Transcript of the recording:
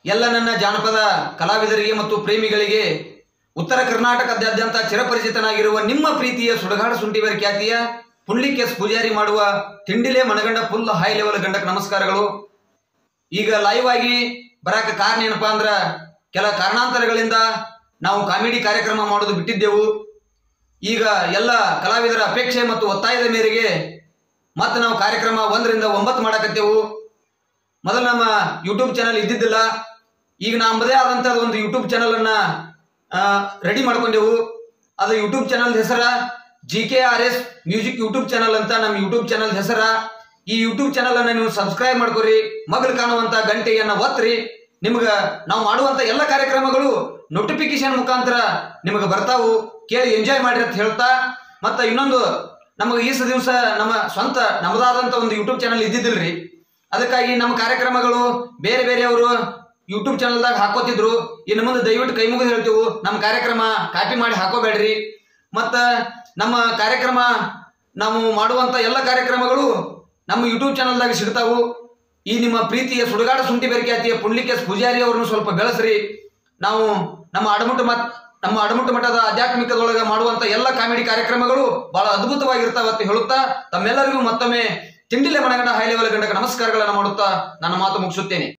ಎಲ್ಲ ನನ್ನ ಜಾನಪದ ಕಲಾವಿದರಿಗೆ ಮತ್ತು ಪ್ರೇಮಿಗಳಿಗೆ ಉತ್ತರ ಕರ್ನಾಟಕದಾದ್ಯಂತ ಚಿರಪರಿಚಿತನಾಗಿರುವ ನಿಮ್ಮ ಪ್ರೀತಿಯ ಸುಡಗಾಡ ಸುಂಟಿವರ ಖ್ಯಾತಿಯ ಪುಂಡ್ಲಿಕ್ ಎಸ್ ಪೂಜಾರಿ ಮಾಡುವ ತಿಂಡಿಲೆ ಮನಗಂಡ ಫುಲ್ ಹೈ ಲೆವೆಲ್ ಗಂಡಕ್ಕೆ ನಮಸ್ಕಾರಗಳು ಈಗ ಲೈವ್ ಆಗಿ ಬರಾಕ ಕಾರಣ ಏನಪ್ಪಾ ಅಂದ್ರ ಕೆಲ ಕಾರಣಾಂತರಗಳಿಂದ ನಾವು ಕಾಮಿಡಿ ಕಾರ್ಯಕ್ರಮ ಮಾಡೋದು ಬಿಟ್ಟಿದ್ದೆವು ಈಗ ಎಲ್ಲ ಕಲಾವಿದರ ಅಪೇಕ್ಷೆ ಮತ್ತು ಒತ್ತಾಯದ ಮೇರೆಗೆ ಮತ್ತೆ ನಾವು ಕಾರ್ಯಕ್ರಮ ಒಂದರಿಂದ ಒಂಬತ್ತು ಮಾಡಕತ್ತೇವು ಮೊದಲು ನಮ್ಮ ಯೂಟ್ಯೂಬ್ ಚಾನಲ್ ಇದ್ದಿದ್ದಿಲ್ಲ ಈಗ ನಮ್ಮದೇ ಆದಂಥದ್ದು ಒಂದು ಯೂಟ್ಯೂಬ್ ಚಾನಲ್ ಅನ್ನ ರೆಡಿ ಮಾಡ್ಕೊಂಡೆವು ಅದು ಯೂಟ್ಯೂಬ್ ಚಾನಲ್ ಹೆಸರ G K R S music YouTube channel ಅಂತ ನಮ್ಮ ಯೂಟ್ಯೂಬ್ ಚಾನಲ್ ಹೆಸರ ಈ ಯೂಟ್ಯೂಬ್ ಚಾನಲ್ ಅನ್ನ ನೀವು ಸಬ್ಸ್ಕ್ರೈಬ್ ಮಾಡ್ಕೊರಿ ಮಗಳು ಕಾಣುವಂತ ಗಂಟೆಯನ್ನ ಒತ್ರಿ ನಿಮ್ಗ ನಾವು ಮಾಡುವಂತ ಎಲ್ಲ ಕಾರ್ಯಕ್ರಮಗಳು ನೋಟಿಫಿಕೇಶನ್ ಮುಖಾಂತರ ನಿಮಗೆ ಬರ್ತಾವು ಕೇಳಿ ಎಂಜಾಯ್ ಮಾಡ್ರಿ ಅಂತ ಹೇಳ್ತಾ ಮತ್ತ ಇನ್ನೊಂದು ನಮಗೆ ಈ ದಿವಸ ನಮ್ಮ ಸ್ವಂತ ನಮ್ಮದಾದಂತ ಒಂದು ಯೂಟ್ಯೂಬ್ ಚಾನಲ್ ಇದ್ದಿದ್ದಿಲ್ರಿ ಅದಕ್ಕಾಗಿ ನಮ್ಮ ಕಾರ್ಯಕ್ರಮಗಳು ಬೇರೆ ಬೇರೆಯವರು ಯೂಟ್ಯೂಬ್ ಚಾನಲ್ದಾಗ ಹಾಕೋತಿದ್ರು ಇನ್ನು ಮುಂದೆ ದಯವಿಟ್ಟು ಕೈ ಮುಗಿದು ಹೇಳ್ತೀವಿ ನಮ್ಮ ಕಾರ್ಯಕ್ರಮ ಕಾಪಿ ಮಾಡಿ ಹಾಕೋಬೇಡ್ರಿ ಮತ್ತ ನಮ್ಮ ಕಾರ್ಯಕ್ರಮ ನಾವು ಮಾಡುವಂತ ಎಲ್ಲ ಕಾರ್ಯಕ್ರಮಗಳು ನಮ್ಮ ಯೂಟ್ಯೂಬ್ ಚಾನಲ್ದಾಗ ಸಿಗ್ತಾವು ಈ ನಿಮ್ಮ ಪ್ರೀತಿಯ ಸುಡುಗಾಡ ಶುಂಠಿ ಬೆರಖ್ಯಾತಿಯ ಪುಂಡ್ಲಿಕೆಸ್ ಪೂಜಾರಿ ಅವ್ರನ್ನ ಸ್ವಲ್ಪ ಬೆಳೆಸ್ರಿ ನಾವು ನಮ್ಮ ಅಡಮುಟ್ಟು ಮತ್ ನಮ್ಮ ಅಡಮುಟ್ಟು ಮಠದ ಆಧ್ಯಾತ್ಮಿಕದೊಳಗೆ ಮಾಡುವಂತ ಎಲ್ಲ ಕಾಮಿಡಿ ಕಾರ್ಯಕ್ರಮಗಳು ಬಹಳ ಅದ್ಭುತವಾಗಿರ್ತಾವ ಅಂತ ಹೇಳುತ್ತಾ ತಮ್ಮೆಲ್ಲರಿಗೂ ಮತ್ತೊಮ್ಮೆ ತಿಂಡಿಲೆ ಮನಗಂಡ ಹೈ ಲೆವೆಲ್ ಗಂಡಕ ನಮಸ್ಕಾರಗಳನ್ನು ಮಾಡುತ್ತಾ ನನ್ನ ಮಾತು ಮುಗಿಸುತ್ತೇನೆ